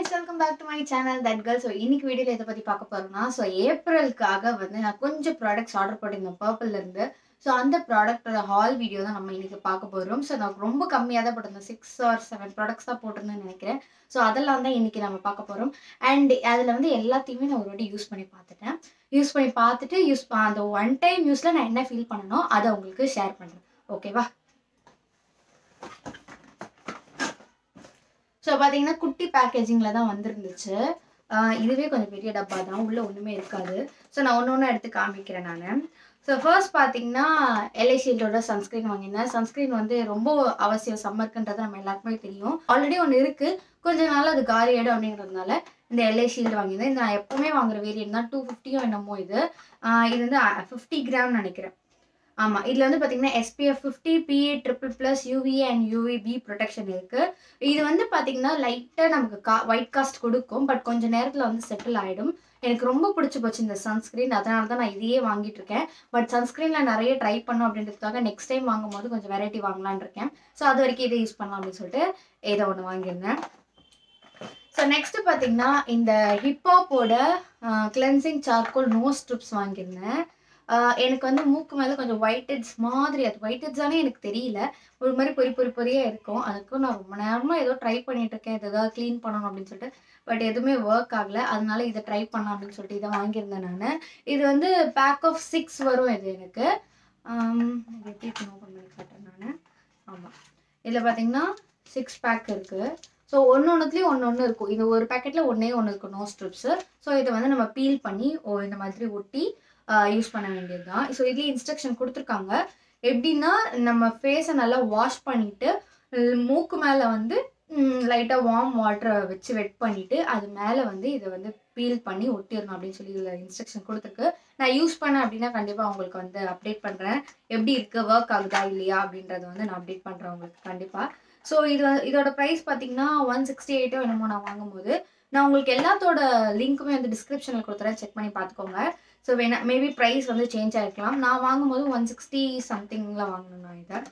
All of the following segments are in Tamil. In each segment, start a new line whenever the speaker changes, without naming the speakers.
guys welcome back to my channel that girl so இன்னைக்கு வீடியோவில் இதை பற்றி பார்க்க போகிறோம்னா ஸோ ஏப்ரலுக்காக வந்து நான் கொஞ்சம் ப்ராடக்ட்ஸ் ஆர்டர் பண்ணியிருந்தேன் பர்பிள்ல இருந்து ஸோ அந்த ப்ராடக்டோட ஹால் வீடியோ தான் நம்ம இன்னைக்கு பார்க்க போகிறோம் ஸோ நான் ரொம்ப கம்மியாக தான் போட்டிருந்தேன் சிக்ஸ் ஆர் செவன் ப்ராடக்ட்ஸ் தான் போட்டிருந்தேன்னு நினைக்கிறேன் ஸோ அதெல்லாம் தான் இன்னைக்கு நம்ம பார்க்க போகிறோம் அண்ட் அதில் வந்து எல்லாத்தையுமே நான் ஒரு வாட்டி யூஸ் பண்ணி பார்த்துட்டேன் யூஸ் பண்ணி பார்த்துட்டு யூஸ் அந்த ஒன் டைம் யூஸில் நான் என்ன ஃபீல் பண்ணனோ அதை உங்களுக்கு ஷேர் பண்ணுறேன் ஓகேவா ஸோ பார்த்தீங்கன்னா குட்டி பேக்கேஜிங்கில் தான் வந்திருந்துச்சு ஆஹ் இதுவே கொஞ்சம் பெரிய டப்பா தான் உள்ளே ஒன்றுமே இருக்காது ஸோ நான் ஒன்று ஒன்று எடுத்து காமிக்கிறேன் நான் ஸோ ஃபர்ஸ்ட் பார்த்தீங்கன்னா எல்ஐ ஷீல்டோட சன்ஸ்க்ரீன் வாங்கியிருந்தேன் சன்ஸ்க்ரீன் வந்து ரொம்ப அவசியம் சம்மருக்குன்றது நம்ம எல்லாருக்குமே தெரியும் ஆல்ரெடி ஒன்று இருக்குது கொஞ்ச நாள் அது காலி ஆகிடும் அப்படிங்கிறதுனால இந்த எல்ஐ ஷீல்டு வாங்கியிருந்தேன் இது நான் எப்போவுமே வாங்குற வேரியன்ட் தான் டூ ஃபிஃப்டியோ என்னமோ இது ஆஹ் இது வந்து ஃபிஃப்டி கிராம் நினைக்கிறேன் ஆமாம் இதில் வந்து பார்த்தீங்கன்னா SPF fifty PA triple plus UVA and UVB protection இருக்குது இது வந்து பார்த்தீங்கன்னா லைட்டாக நமக்கு கா ஒயிட் காஸ்ட் கொடுக்கும் பட் கொஞ்ச நேரத்தில் வந்து செட்டில் ஆகிடும் எனக்கு ரொம்ப பிடிச்சி போச்சு இந்த சன்ஸ்க்ரீன் அதனால தான் நான் இதையே வாங்கிட்டு இருக்கேன் பட் சன்ஸ்க்ரீனில் நிறைய ட்ரை பண்ணும் அப்படின்றதுக்காக நெக்ஸ்ட் டைம் வாங்கும்போது கொஞ்சம் வெரைட்டி வாங்கலான்னு இருக்கேன் ஸோ அது வரைக்கும் இதை யூஸ் பண்ணலாம் அப்படின்னு சொல்லிட்டு இதை ஒன்று வாங்கியிருந்தேன் ஸோ நெக்ஸ்ட் பார்த்தீங்கன்னா இந்த ஹிப்ஹாப்போட கிளென்சிங் சார்கோல் நோ ஸ்ட்ரிப்ஸ் வாங்கியிருந்தேன் ஆஹ் எனக்கு வந்து மூக்கு மேலே கொஞ்சம் ஒயிட் ஹெட்ஸ் மாதிரி அது ஒயிட் ஹெட்ஸானே எனக்கு தெரியல ஒரு மாதிரி பொறி பொறி பொறியாக இருக்கும் அதுக்கும் நான் ரொம்ப நேரமாக ஏதோ ட்ரை பண்ணிட்டு இருக்கேன் இது ஏதாவது க்ளீன் பண்ணணும் அப்படின்னு சொல்லிட்டு பட் எதுவுமே ஒர்க் ஆகல அதனால இதை ட்ரை பண்ணலாம் அப்படின்னு சொல்லிட்டு இதை வாங்கியிருந்தேன் நான் இது வந்து பேக் ஆஃப் சிக்ஸ் வரும் இது எனக்கு ஆம், இது எப்படி ஓப்பன் பண்ணி காட்டுறேன் நான் ஆமாம் இதில் பார்த்தீங்கன்னா சிக்ஸ் பேக் இருக்குது ஸோ ஒன்று ஒன்றுத்துலேயும் ஒன்று ஒன்று இருக்கும் இது ஒரு பேக்கெட்டில் ஒன்றே ஒன்று இருக்கும் நோ ஸ்ட்ரிப்ஸு ஸோ இதை வந்து நம்ம பீல் பண்ணி ஓ இந்த மாதிரி ஒட்டி யூஸ் பண்ண வேண்டியது தான் ஸோ இதுலேயே இன்ஸ்ட்ரக்ஷன் கொடுத்துருக்காங்க எப்படின்னா நம்ம ஃபேஸை நல்லா வாஷ் பண்ணிவிட்டு மூக்கு மேலே வந்து லைட்டாக வார்ம் வாட்டரை வச்சு வெட் பண்ணிவிட்டு அது மேலே வந்து இதை வந்து பீல் பண்ணி ஒட்டிடணும் அப்படின்னு சொல்லி இதில் இன்ஸ்ட்ரக்ஷன் கொடுத்துருக்கு நான் யூஸ் பண்ணேன் அப்படின்னா கண்டிப்பாக உங்களுக்கு வந்து அப்டேட் பண்ணுறேன் எப்படி இருக்குது ஒர்க் ஆகுதா இல்லையா அப்படின்றத வந்து நான் அப்டேட் பண்ணுறேன் உங்களுக்கு கண்டிப்பாக ஸோ இது வந்து- இதோட ப்ரைஸ் பார்த்தீங்கன்னா ஒன் சிக்ஸ்டி எயிட்டோ என்னமோ நான் வாங்கும்போது நான் உங்களுக்கு எல்லாத்தோட லிங்க்குமே வந்து டிஸ்கிரிப்ஷனில் கொடுத்துறேன் செக் பண்ணி பார்த்துக்கோங்க ஸோ வேணா மேபி ப்ரைஸ் வந்து சேஞ்ச் ஆகிருக்கலாம் நான் வாங்கும்போது ஒன் சிக்ஸ்டி சம்திங்கில் வாங்கினேன் நான் இதை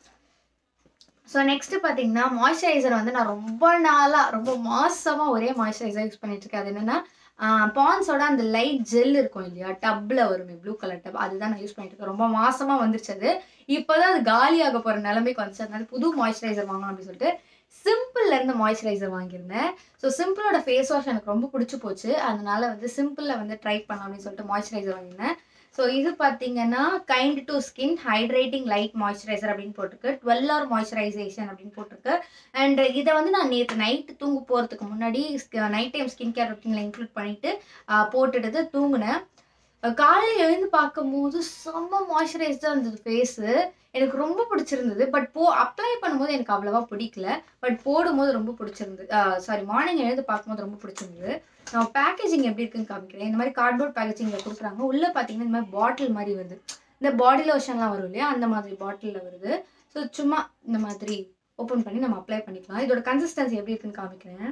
ஸோ நெக்ஸ்ட் பார்த்தீங்கன்னா மாய்ஸ்சரைசர் வந்து நான் ரொம்ப நாளாக ரொம்ப மாசமாக ஒரே மாய்ஸ்சரைசர் யூஸ் பண்ணிட்டு இருக்கேன் அது என்னென்னா பான்ஸோட அந்த லைட் ஜெல் இருக்கும் இல்லையா டப்பில் வருமே ப்ளூ கலர் டப் அதுதான் நான் யூஸ் பண்ணிட்டு இருக்கேன் ரொம்ப மாசமாக வந்துருச்சு அது இப்போதான் அது காலியாக போகிற நிலைமைக்கு வந்துச்சு அதனால புது மாய்ஸ்சரைசர் வாங்கணும் அப்படின்னு சொல்லிட்டு சிம்பிள்ல இருந்து மாய்ஸ்சரைசர் வாங்கியிருந்தேன் ஸோ சிம்பிளோட ஃபேஸ் வாஷ் எனக்கு ரொம்ப பிடிச்சி போச்சு அதனால வந்து சிம்பிளில் வந்து ட்ரை பண்ணலாம் அப்படின்னு சொல்லிட்டு மாய்ஸ்சரைசர் வாங்கியிருந்தேன் ஸோ இது பார்த்தீங்கன்னா kind to skin hydrating light moisturiser அப்படின்னு போட்டிருக்கு டுவெல் ஹவர் மாய்ஸ்சரைசேஷன் அப்படின்னு போட்டிருக்கு அண்ட் இதை வந்து நான் நேற்று நைட்டு தூங்க போகிறதுக்கு முன்னாடி நைட் டைம் ஸ்கின் கேர் ரொட்டீனில் இன்க்ளூட் பண்ணிட்டு ஆஹ், போட்டுட்டு தூங்கினேன் காலையில் எழுந்து பார்க்கும்போது செம்ம மாய்ஸ்சரைஸ்டாக இருந்தது ஃபேஸு எனக்கு ரொம்ப பிடிச்சிருந்தது பட் போ அப்ளை பண்ணும்போது எனக்கு அவ்வளோவா பிடிக்கல பட் போடும்போது ரொம்ப பிடிச்சிருந்தது சாரி மார்னிங் எழுந்து பார்க்கும்போது ரொம்ப பிடிச்சிருந்தது நான் பேக்கேஜிங் எப்படி இருக்குன்னு காமிக்கிறேன் இந்த மாதிரி கார்ட்போர்ட் பேக்கேஜிங்கில் கொடுக்குறாங்க உள்ளே பார்த்தீங்கன்னா இந்த மாதிரி பாட்டில் மாதிரி வருது இந்த பாடி லோஷன்லாம் வரும் இல்லையா அந்த மாதிரி பாட்டிலில் வருது ஸோ சும்மா இந்த மாதிரி ஓப்பன் பண்ணி நம்ம அப்ளை பண்ணிக்கலாம் இதோட கன்சிஸ்டன்சி எப்படி இருக்குன்னு காமிக்கிறேன்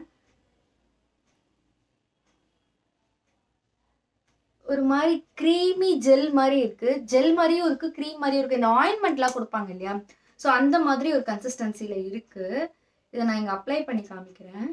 ஒரு மாதிரி க்ரீமி ஜெல் மாதிரி இருக்கு ஜெல் மாதிரியும் இருக்கு க்ரீம் மாதிரியும் இருக்கு இந்த ஆயின்மெண்ட்லாம் கொடுப்பாங்க இல்லையா ஸோ அந்த மாதிரி ஒரு கன்சிஸ்டன்சியில் இருக்கு இதை நான் இங்கே அப்ளை பண்ணி காமிக்கிறேன்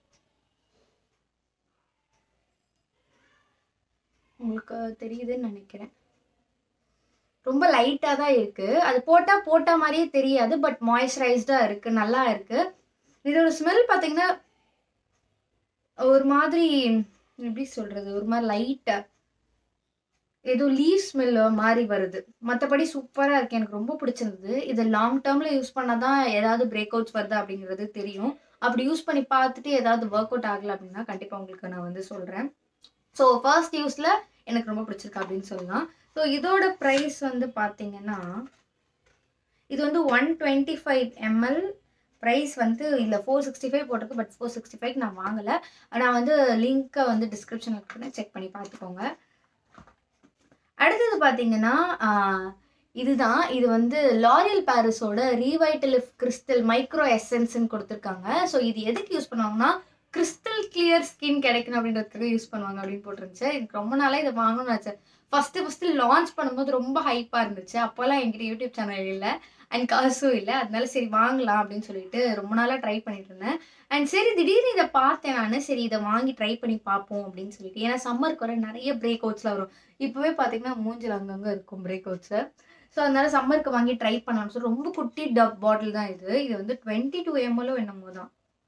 உங்களுக்கு தெரியுதுன்னு நினைக்கிறேன் ரொம்ப லைட்டாக தான் இருக்கு அது போட்டால் போட்ட மாதிரியே தெரியாது பட் மாய்ஸ்சரைஸ்டாக இருக்கு நல்லா இருக்கு இதோட ஸ்மெல் பார்த்தீங்கன்னா ஒரு மாதிரி எப்படி சொல்றது ஒரு மாதிரி லைட்டாக ஏதோ லீவ் ஸ்மெல் மாதிரி வருது மற்றபடி சூப்பராக இருக்கு எனக்கு ரொம்ப பிடிச்சிருந்தது இது லாங் டேர்மில் யூஸ் பண்ணால் தான் ஏதாவது பிரேக் அவுட்ஸ் வருது அப்படிங்கிறது தெரியும் அப்படி யூஸ் பண்ணி பார்த்துட்டு ஏதாவது ஒர்க் அவுட் ஆகலை அப்படின்னா கண்டிப்பாக உங்களுக்கு நான் வந்து சொல்கிறேன் ஸோ ஃபர்ஸ்ட் யூஸில் எனக்கு ரொம்ப பிடிச்சிருக்கு அப்படின்னு சொல்லலாம் ஸோ இதோட ப்ரைஸ் வந்து பார்த்தீங்கன்னா இது வந்து one twenty five ML price வந்து இல்லை ஃபோர் சிக்ஸ்டி ஃபைவ் போட்டிருக்கு பட் ஃபோர் சிக்ஸ்டி ஃபைவ் நான் வாங்கலை நான் வந்து லிங்க்கை வந்து டிஸ்கிரிப்ஷனில் இருக்கிறேன் செக் பண்ணி பார்த்துக்கோங்க அடுத்தது பார்த்தீங்கன்னா ஆஹ், இதுதான் இது வந்து லாரியல் பாரிஸோட ரீவைட்டலிஃப் கிறிஸ்டல் மைக்ரோ எசன்ஸ்ன்னு கொடுத்துருக்காங்க ஸோ இது எதுக்கு யூஸ் பண்ணுவாங்கன்னா கிறிஸ்டல் கிளியர் கிளியர் ஸ்கின் கிடைக்கணும் அப்படின்றதுக்காக யூஸ் பண்ணுவாங்க அப்படின்னு போட்டிருந்துச்சு எனக்கு ரொம்ப நாளாக இதை வாங்கணும்னு ஆச்சு ஃபஸ்ட்டு ஃபஸ்ட்டு லான்ச் பண்ணும்போது ரொம்ப ஹைப்பாக இருந்துச்சு அப்போல்லாம் என்கிட்ட யூடியூப் சேனல் இல்லை அண்ட் காசும் இல்லை அதனால சரி வாங்கலாம் அப்படின்னு சொல்லிட்டு ரொம்ப நாளாக ட்ரை பண்ணிட்டு இருந்தேன் அண்ட் சரி திடீர்னு இதை பார்த்தேன் நான் சரி இதை வாங்கி ட்ரை பண்ணி பார்ப்போம் அப்படின்னு சொல்லிட்டு ஏன்னா சம்மருக்கு வர நிறைய பிரேக் அவுட்ஸ்லாம் வரும் இப்போவே பார்த்தீங்கன்னா மூஞ்சில் அங்கங்கே இருக்கும் பிரேக் அவுட்ஸு ஸோ அதனால சம்மருக்கு வாங்கி ட்ரை பண்ணலாம்னு சொல்லி ரொம்ப குட்டி டப் பாட்டில் தான் இது இது வந்து டுவெண்ட்டி டூ எம்எல்ஓ என்னமோ தான்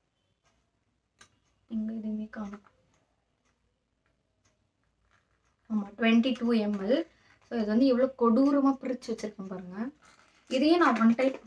இங்கே எதுவுமே காணும் ஆமாம் டுவெண்ட்டி டூ எம்எல் ஸோ இது வந்து எவ்வளோ கொடூரமாக பிரித்து வச்சுருக்கேன் பாருங்கள் இதையும் நான் ஒன் டைம்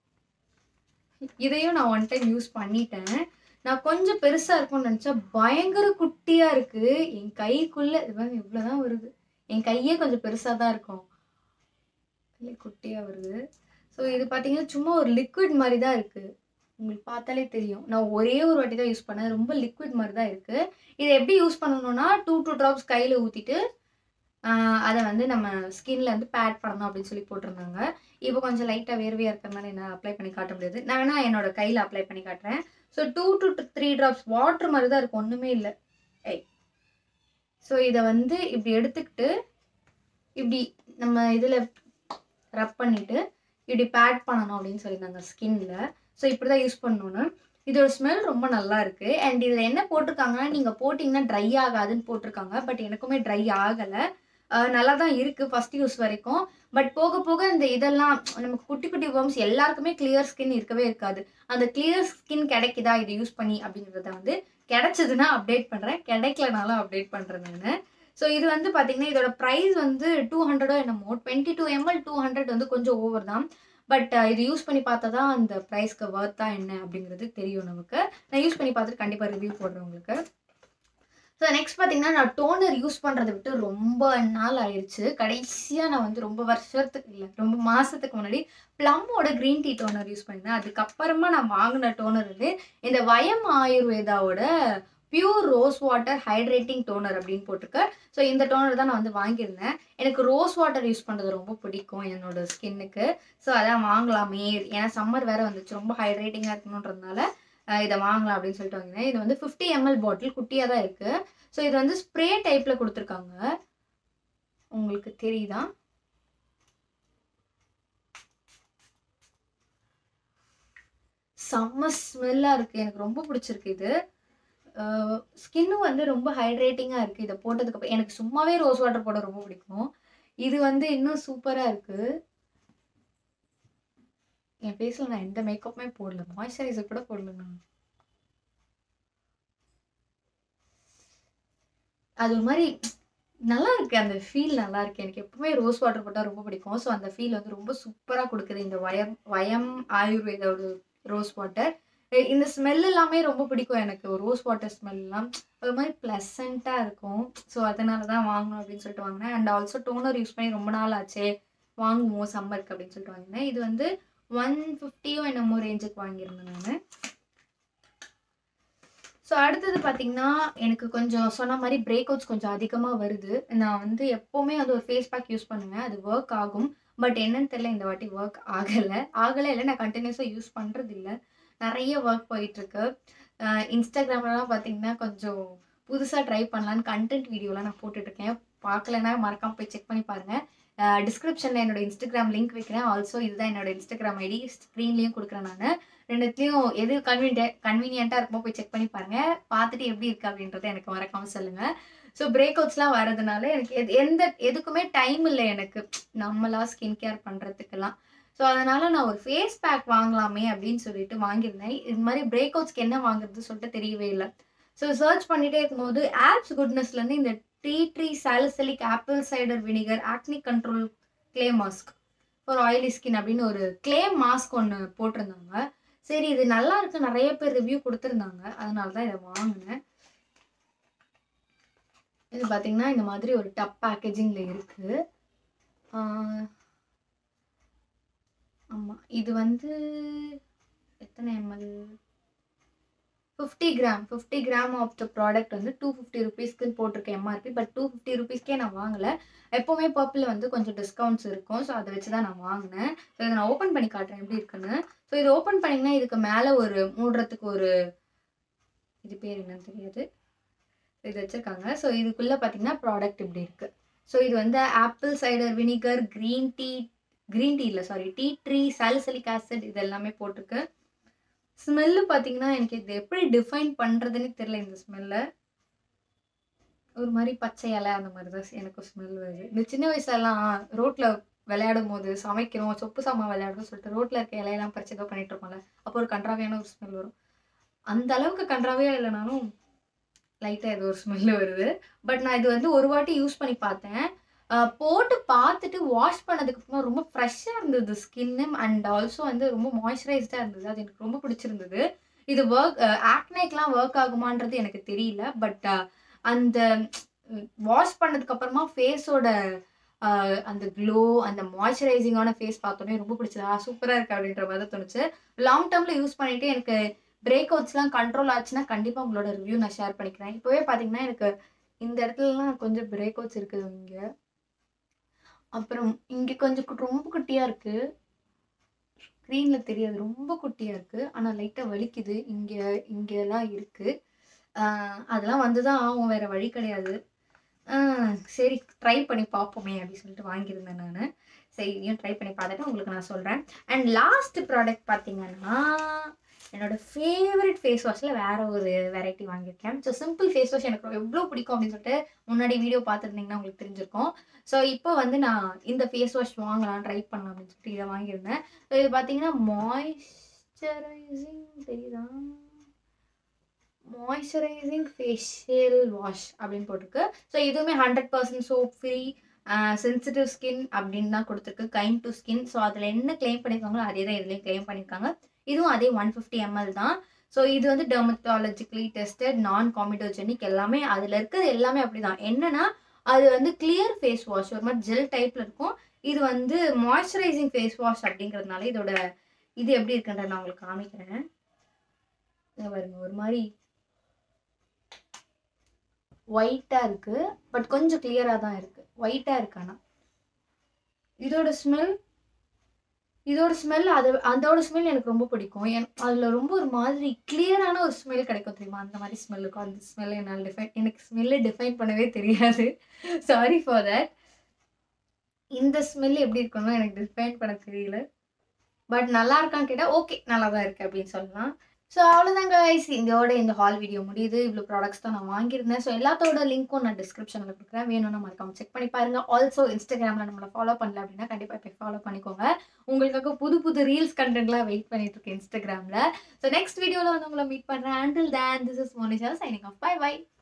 இதையும் நான் ஒன் டைம் யூஸ் பண்ணிட்டேன் நான் கொஞ்சம் பெருசாக இருக்கும்னு நினச்சா பயங்கர குட்டியாக இருக்குது என் கைக்குள்ளே இது பாருங்க இவ்வளோ தான் வருது என் கையே கொஞ்சம் பெருசாக தான் இருக்கும் கையே குட்டியாக வருது ஸோ இது பார்த்தீங்கன்னா சும்மா ஒரு லிக்விட் மாதிரி தான் இருக்குது உங்களுக்கு பார்த்தாலே தெரியும் நான் ஒரே ஒரு வாட்டி தான் யூஸ் பண்ணேன் ரொம்ப லிக்விட் மாதிரி தான் இருக்குது இதை எப்படி யூஸ் பண்ணணும்னா டூ டூ ட்ராப்ஸ் கையில் ஊற்றிட்டு அதை வந்து நம்ம ஸ்கின்ல வந்து பேட் பண்ணணும் அப்படின்னு சொல்லி போட்டிருந்தாங்க இப்போ கொஞ்சம் லைட்டாக வேர்வையாக இருக்கிறதுனால என்னால் அப்ளை பண்ணி காட்ட முடியாது நான் வேணா என்னோட கையில் அப்ளை பண்ணி காட்டுறேன் so two to three drops water மாதிரி தான் இருக்கும் ஒன்றுமே இல்லை ஐ ஸோ இதை வந்து இப்படி எடுத்துக்கிட்டு இப்படி நம்ம இதில் ரப் பண்ணிவிட்டு இப்படி பேட் பண்ணணும் அப்படின்னு சொல்லியிருந்தாங்க ஸ்கின்ல ஸோ இப்படி தான் யூஸ் பண்ணணும்னு இதோட ஸ்மெல் ரொம்ப நல்லா இருக்கு அண்ட் இதில் என்ன போட்டிருக்காங்கன்னா நீங்கள் போட்டிங்கன்னா ட்ரை ஆகாதுன்னு போட்டிருக்காங்க பட் எனக்குமே ட்ரை ஆகலை நல்லா தான் இருக்குது ஃபஸ்ட் யூஸ் வரைக்கும் பட் போக போக இந்த இதெல்லாம் நமக்கு குட்டி குட்டி worms எல்லாருக்குமே கிளியர் ஸ்கின் இருக்கவே இருக்காது அந்த கிளியர் ஸ்கின் கிடைக்குதா இதை யூஸ் பண்ணி அப்படிங்கிறத வந்து கிடைச்சதுன்னா அப்டேட் பண்ணுறேன் கிடைக்கலனாலும் அப்டேட் பண்ணுறேன் நான் ஸோ இது வந்து பார்த்தீங்கன்னா இதோட ப்ரைஸ் வந்து டூ ஹண்ட்ரடோ என்னமோ twenty two ML two hundred வந்து கொஞ்சம் ஓவர் தான் பட் இது யூஸ் பண்ணி பார்த்தா தான் அந்த ப்ரைஸ்க்கு வர்த்தா என்ன அப்படிங்கிறது தெரியும் நமக்கு நான் யூஸ் பண்ணி பார்த்துட்டு கண்டிப்பாக ரிவ்யூ போடுறேன் உங்களுக்கு ஸோ நெக்ஸ்ட் பார்த்தீங்கன்னா நான் டோனர் யூஸ் பண்ணுறதை விட்டு ரொம்ப நாள் ஆயிடுச்சு கடைசியாக நான் வந்து ரொம்ப வருஷத்துக்கு இல்லை ரொம்ப மாதத்துக்கு முன்னாடி ப்ளம்மோட க்ரீன் டீ டோனர் யூஸ் பண்ணேன் அதுக்கப்புறமா நான் வாங்கின டோனர் வந்து இந்த வயம் ஆயுர்வேதாவோட pure rose water hydrating toner அப்படின்னு போட்டிருக்கு ஸோ இந்த டோனர் தான் நான் வந்து வாங்கியிருந்தேன் எனக்கு ரோஸ் வாட்டர் யூஸ் பண்ணுறது ரொம்ப பிடிக்கும் என்னோட ஸ்கின்னுக்கு ஸோ அதான் வாங்கலாமே ஏன்னா சம்மர் வேறு வந்துச்சு ரொம்ப ஹைட்ரேட்டிங்காக இருக்கணுன்றதுனால அஹ் இதை வாங்கலாம் அப்படின்னு சொல்லிட்டு வாங்கினேன் இது வந்து ஃபிஃப்டி எம்எல் பாட்டில் குட்டியாக தான் இருக்குது ஸோ இது வந்து ஸ்ப்ரே டைப்பில் கொடுத்துருக்காங்க உங்களுக்கு தெரியுதா செம்ம ஸ்மெல்லாக இருக்குது எனக்கு ரொம்ப பிடிச்சிருக்கு இது ஸ்கின்னும் வந்து ரொம்ப ஹைட்ரேட்டிங்காக இருக்குது இதை போட்டதுக்கப்புறம் எனக்கு சும்மாவே ரோஸ் வாட்டர் போட ரொம்ப பிடிக்கும் இது வந்து இன்னும் சூப்பராக இருக்குது என் ஃபேஸில் நான் எந்த மேக்கப்புமே போடல மாய்ஸ்சரைசர் கூட போடல நான் அது ஒரு மாதிரி நல்லா இருக்கு அந்த ஃபீல் நல்லா இருக்கு எனக்கு எப்பவுமே ரோஸ் வாட்டர் போட்டால் ரொம்ப பிடிக்கும் ஸோ அந்த ஃபீல் வந்து ரொம்ப சூப்பராக கொடுக்குது இந்த வயம் வயம் ஆயுர்வேதோட ரோஸ் வாட்டர் இந்த ஸ்மெல் எல்லாமே ரொம்ப பிடிக்கும் எனக்கு ரோஸ் வாட்டர் ஸ்மெல்லாம் ஒரு மாதிரி ப்ளசண்ட்டாக இருக்கும் ஸோ அதனால தான் வாங்கணும் அப்படின்னு சொல்லிட்டு வாங்கினேன் அண்ட் ஆல்சோ டோனர் யூஸ் பண்ணி ரொம்ப நாள் ஆச்சே வாங்குவோம் சம்மருக்கு அப்படின்னு சொல்லிட்டு வாங்கினேன் இது வந்து ஒன் ஃபிஃப்டியோ என்னமோ ரேஞ்சுக்கு வாங்கியிருந்தேன் நான் ஸோ அடுத்தது பார்த்தீங்கன்னா எனக்கு கொஞ்சம் சொன்ன மாதிரி பிரேக் அவுட்ஸ் கொஞ்சம் அதிகமாக வருது நான் வந்து எப்போவுமே வந்து ஒரு ஃபேஸ் பேக் யூஸ் பண்ணுவேன் அது ஒர்க் ஆகும் பட் என்னன்னு தெரியல இந்த வாட்டி ஒர்க் ஆகலை ஆகலை இல்லை நான் கண்டினியூஸாக யூஸ் பண்ணுறது இல்லை நிறைய ஒர்க் போயிட்டுருக்கு இன்ஸ்டாகிராம்லலாம் பார்த்தீங்கன்னா கொஞ்சம் புதுசாக ட்ரை பண்ணலான்னு கண்டென்ட் வீடியோலாம் நான் போட்டுட்ருக்கேன் பார்க்கலன்னா மறக்காம போய் செக் பண்ணி பாருங்கள் டிஸ்கிரிப்ஷனில் என்னோட இன்ஸ்டாகிராம் லிங்க் வைக்கிறேன் ஆல்சோ இதுதான் என்னோட இன்ஸ்டாகிராம் ஐடி ஸ்க்ரீன்லேயும் கொடுக்குறேன் நான் ரெண்டுத்துலேயும் எது கன்வீனியன்ட் கன்வீனியண்ட்டாக இருக்குமோ போய் செக் பண்ணி பாருங்கள் பார்த்துட்டு எப்படி இருக்குது அப்படின்றத எனக்கு மறக்காமல் சொல்லுங்கள் ஸோ பிரேக் அவுட்ஸ்லாம் வரதுனால எனக்கு எது எந்த எதுக்குமே டைம் இல்லை எனக்கு நம்மளா ஸ்கின் கேர் பண்ணுறதுக்கெல்லாம் ஸோ அதனால் நான் ஒரு ஃபேஸ் பேக் வாங்கலாமே அப்படின்னு சொல்லிட்டு வாங்கியிருந்தேன் இது மாதிரி பிரேக் அவுட்ஸ்க்கு என்ன வாங்குறது சொல்லிட்டு தெரியவே இல்லை ஸோ சர்ச் பண்ணிகிட்டே இருக்கும்போது ஆப்ஸ் குட்னஸ்லேருந்து இந்த tea tree salicylic apple cider vinegar acne control clay mask for oily skin அப்படின்னு ஒரு க்ளே மாஸ்க் ஒன்று போட்டிருந்தாங்க சரி இது நல்லா இருக்கு நிறைய பேர் ரிவ்யூ கொடுத்துருந்தாங்க அதனால தான் இதை வாங்கினேன் இது பார்த்தீங்கன்னா இந்த மாதிரி ஒரு டப் பேக்கேஜிங்கில் இருக்குது ஆமாம் இது வந்து எத்தனை ML fifty gram fifty gram of the product வந்து டூ ஃபிஃப்டி ருபீஸ்க்குன்னு போட்டிருக்கேன் எம்ஆர்பி பட் டூ ஃபிஃப்டி ருபீஸ்க்கே நான் வாங்கலை எப்போவுமே பர்பிளில் வந்து கொஞ்சம் டிஸ்கவுண்ட்ஸ் இருக்கும் ஸோ அதை வச்சு தான் நான் வாங்கினேன் ஸோ இதை நான் ஓப்பன் பண்ணி காட்டுறேன் எப்படி இருக்குன்னு ஸோ இது ஓப்பன் பண்ணிங்கன்னா இதுக்கு மேலே ஒரு மூடுறதுக்கு ஒரு இது பேர் என்னன்னு தெரியாது இது வச்சுருக்காங்க ஸோ இதுக்குள்ளே பார்த்தீங்கன்னா ப்ராடக்ட் இப்படி இருக்குது ஸோ இது வந்து apple cider vinegar green tea green tea இல்லை sorry tea tree salicylic acid இது எல்லாமே போட்டிருக்கு ஸ்மெல்லு பார்த்தீங்கன்னா எனக்கு இது எப்படி டிஃபைன் பண்ணுறதுன்னு தெரியல இந்த ஸ்மெல்லை ஒரு மாதிரி பச்சை இலை அந்த மாதிரி தான் எனக்கு ஸ்மெல் வருது இந்த சின்ன வயசுலலாம் ரோட்டில் விளையாடும் போது சமைக்கிறோம் சொப்பு சாமான் விளையாடுறோம் சொல்லிட்டு ரோட்டில் இருக்க இலையெல்லாம் பறிச்சு ஏதோ பண்ணிட்டு இருக்கோம்ல அப்போ ஒரு கன்றாவியான ஒரு ஸ்மெல் வரும் அந்த அளவுக்கு கன்றாவியாக இல்லைனாலும் லைட்டாக ஏதோ ஒரு ஸ்மெல் வருது பட் நான் இது வந்து ஒரு வாட்டி யூஸ் பண்ணி பார்த்தேன் அஹ் போட்டு பார்த்துட்டு வாஷ் பண்ணதுக்கு அப்புறமா ரொம்ப ஃப்ரெஷ்ஷாக இருந்தது ஸ்கின்னு அண்ட் ஆல்சோ வந்து ரொம்ப மாய்ஸ்சரைஸ்டாக இருந்தது அது எனக்கு ரொம்ப பிடிச்சிருந்தது இது ஒர்க் ஆக்னேக்கெலாம் ஒர்க் ஆகுமான்றது எனக்கு தெரியல பட் அந்த வாஷ் பண்ணதுக்கு அப்புறமா ஃபேஸோட அந்த க்ளோ அந்த மாய்ஸ்சரைசிங்கான ஃபேஸ் பார்த்தோன்னே ரொம்ப பிடிச்சதா சூப்பராக இருக்கு அப்படின்ற மாதிரி தான் தோணுச்சு லாங் டேர்மில் யூஸ் பண்ணிட்டு எனக்கு பிரேக் அவுட்ஸ்லாம் கண்ட்ரோல் ஆச்சுன்னா கண்டிப்பாக உங்களோட ரிவ்யூ நான் ஷேர் பண்ணிக்கிறேன் இப்போவே பார்த்தீங்கன்னா எனக்கு இந்த இடத்துலலாம் கொஞ்சம் பிரேக் அவுட்ஸ் இருக்குது இங்கே அப்புறம் இங்கே கொஞ்சம் கு- ரொம்ப குட்டியாக இருக்குது ஸ்க்ரீனில் தெரியாது ரொம்ப குட்டியாக இருக்குது ஆனால் லைட்டாக வலிக்குது இங்கே இங்கெல்லாம் இருக்குது அதெல்லாம் வந்து தான் ஆகும் வேறு வழி கிடையாது ஆஹ் சரி ட்ரை பண்ணி பார்ப்போமே அப்படின்னு சொல்லிட்டு வாங்கியிருந்தேன் நான் சரி இதையும் ட்ரை பண்ணி பார்த்துட்டு உங்களுக்கு நான் சொல்கிறேன் அண்ட் லாஸ்ட் ப்ராடக்ட் பார்த்தீங்கன்னா என்னோட ஃபேவரட் ஃபேஸ் வாஷில் வேற ஒரு வெரைட்டி வாங்கியிருக்கேன் ஸோ சிம்பிள் ஃபேஸ் வாஷ் எனக்கு எவ்வளோ பிடிக்கும் அப்படின்னு சொல்லிட்டு முன்னாடி வீடியோ பார்த்துருந்தீங்கன்னா உங்களுக்கு தெரிஞ்சிருக்கும் ஸோ இப்போ வந்து நான் இந்த ஃபேஸ் வாஷ் வாங்கலாம் ட்ரை பண்ணலாம் அப்படின்னு சொல்லிட்டு இதை வாங்கியிருந்தேன் ஸோ இது பார்த்தீங்கன்னா மாய்ஸ்சரைசிங் தெரியுதா மாய்ஸ்சரைசிங் ஃபேஷியல் வாஷ் அப்படின்னு போட்டிருக்கு ஸோ இதுவுமே hundred percent soap free sensitive skin அப்படின்னு தான் கொடுத்துருக்கு கைண்ட் டு ஸ்கின் ஸோ அதில் என்ன கிளைம் பண்ணியிருக்காங்களோ அதே தான் இதுலேயும் கிளைம் பண்ணியிருக்காங்க இதுவும் அதே ஒன் ஃபிஃப்டி எம்எல் தான் ஸோ இது வந்து டெர்மட்டாலஜிக்கலி டெஸ்டட் நான் காமிடோஜெனிக் எல்லாமே அதில் இருக்கிறது எல்லாமே அப்படி தான் என்னன்னா அது வந்து கிளியர் ஃபேஸ் வாஷ் ஒரு மாதிரி ஜெல் டைப்பில் இருக்கும் இது வந்து மாய்ஸ்சரைசிங் ஃபேஸ் வாஷ் அப்படிங்கிறதுனால இதோட இது எப்படி இருக்குன்றத நான் உங்களுக்கு காமிக்கிறேன் இங்க பாருங்க ஒரு மாதிரி ஒயிட்டாக இருக்குது பட் கொஞ்சம் கிளியராக தான் இருக்குது ஒயிட்டாக இருக்கு ஆனால் இதோட ஸ்மெல் இதோட ஸ்மெல் அது அதோட ஸ்மெல் எனக்கு ரொம்ப பிடிக்கும் என் அதில் ரொம்ப ஒரு மாதிரி கிளியரான ஒரு ஸ்மெல் கிடைக்கும் தெரியுமா அந்த மாதிரி ஸ்மெல் இருக்கும் அந்த ஸ்மெல் என்னால் டிஃபைன் எனக்கு ஸ்மெல்லை டிஃபைன் பண்ணவே தெரியாது சாரி ஃபார் தட் இந்த ஸ்மெல் எப்படி இருக்கணும் எனக்கு டிஃபைன் பண்ண தெரியல பட் நல்லா இருக்கான்னு கேட்டால் ஓகே நல்லா தான் இருக்குது அப்படின்னு சொல்லலாம் ஸோ அவ்வளோதாங்க guys இதோட இந்த ஹால் வீடியோ முடியுது இவ்வளோ ப்ராடக்ட்ஸ் தான் நான் வாங்கியிருந்தேன் ஸோ எல்லாத்தோட லிங்க்கும் நான் டிஸ்கிரிப்ஷனில் கொடுக்குறேன் வேணும்னா மறக்காம செக் பண்ணி பாருங்க ஆல்சோ இன்ஸ்டாகிராமில் நம்மளை ஃபாலோ பண்ணல அப்படின்னா கண்டிப்பாக போய் ஃபாலோ பண்ணிக்கோங்க உங்களுக்காக புது புது ரீல்ஸ் கண்டென்ட்லாம் வெயிட் பண்ணிட்டு இருக்கேன் இன்ஸ்டாகிராமில் ஸோ நெக்ஸ்ட் வீடியோவில் வந்து உங்களை மீட் பண்ணுறேன் until then this is Monisha signing off bye by